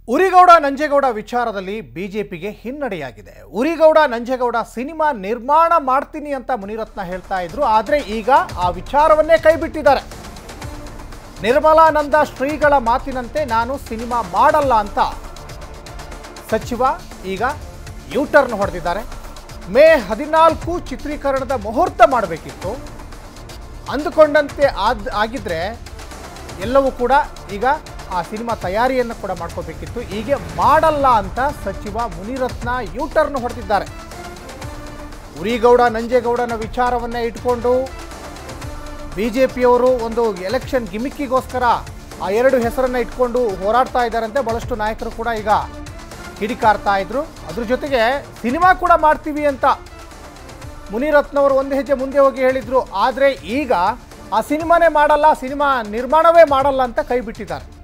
ಉರಿಗೌಡ ನಂಜೇಗೌಡ ವಿಚಾರದಲ್ಲಿ ಬಿಜೆಪಿಗೆ ಹಿನ್ನಡೆಯಾಗಿದೆ ಉರಿಗೌಡ ನಂಜೇಗೌಡ ಸಿನಿಮಾ ನಿರ್ಮಾಣ ಮಾಡ್ತೀನಿ ಅಂತ ಮುನಿರತ್ನ ಹೇಳ್ತಾ ಇದ್ರು ಆದರೆ ಈಗ ಆ ವಿಚಾರವನ್ನೇ ಕೈಬಿಟ್ಟಿದ್ದಾರೆ ನಿರ್ಮಲಾನಂದ ಶ್ರೀಗಳ ಮಾತಿನಂತೆ ನಾನು ಸಿನಿಮಾ ಮಾಡಲ್ಲ ಅಂತ ಸಚಿವ ಈಗ ಯೂಟರ್ನ್ ಹೊಡೆದಿದ್ದಾರೆ ಮೇ ಹದಿನಾಲ್ಕು ಚಿತ್ರೀಕರಣದ ಮುಹೂರ್ತ ಮಾಡಬೇಕಿತ್ತು ಅಂದುಕೊಂಡಂತೆ ಆದ್ ಆಗಿದ್ರೆ ಎಲ್ಲವೂ ಕೂಡ ಈಗ ಆ ಸಿನಿಮಾ ತಯಾರಿಯನ್ನು ಕೂಡ ಮಾಡ್ಕೋಬೇಕಿತ್ತು ಹೀಗೆ ಮಾಡಲ್ಲ ಅಂತ ಸಚಿವ ಮುನಿರತ್ನ ಯೂಟರ್ನ್ ಹೊಡೆದಿದ್ದಾರೆ ಉರಿಗೌಡ ನಂಜೇಗೌಡನ ವಿಚಾರವನ್ನೇ ಇಟ್ಕೊಂಡು ಬಿ ಜೆ ಪಿಯವರು ಒಂದು ಎಲೆಕ್ಷನ್ ಗಿಮಿಕ್ಕಿಗೋಸ್ಕರ ಆ ಎರಡು ಹೆಸರನ್ನು ಇಟ್ಕೊಂಡು ಹೋರಾಡ್ತಾ ಇದ್ದಾರಂತೆ ಬಹಳಷ್ಟು ನಾಯಕರು ಕೂಡ ಈಗ ಕಿಡಿಕಾರ್ತಾ ಇದ್ರು ಅದ್ರ ಜೊತೆಗೆ ಸಿನಿಮಾ ಕೂಡ ಮಾಡ್ತೀವಿ ಅಂತ ಮುನಿರತ್ನವರು ಒಂದು ಹೆಜ್ಜೆ ಮುಂದೆ ಹೋಗಿ ಹೇಳಿದ್ರು ಆದರೆ ಈಗ ಆ ಸಿನಿಮಾನೇ ಮಾಡಲ್ಲ ಸಿನಿಮಾ ನಿರ್ಮಾಣವೇ ಮಾಡಲ್ಲ ಅಂತ ಕೈ ಬಿಟ್ಟಿದ್ದಾರೆ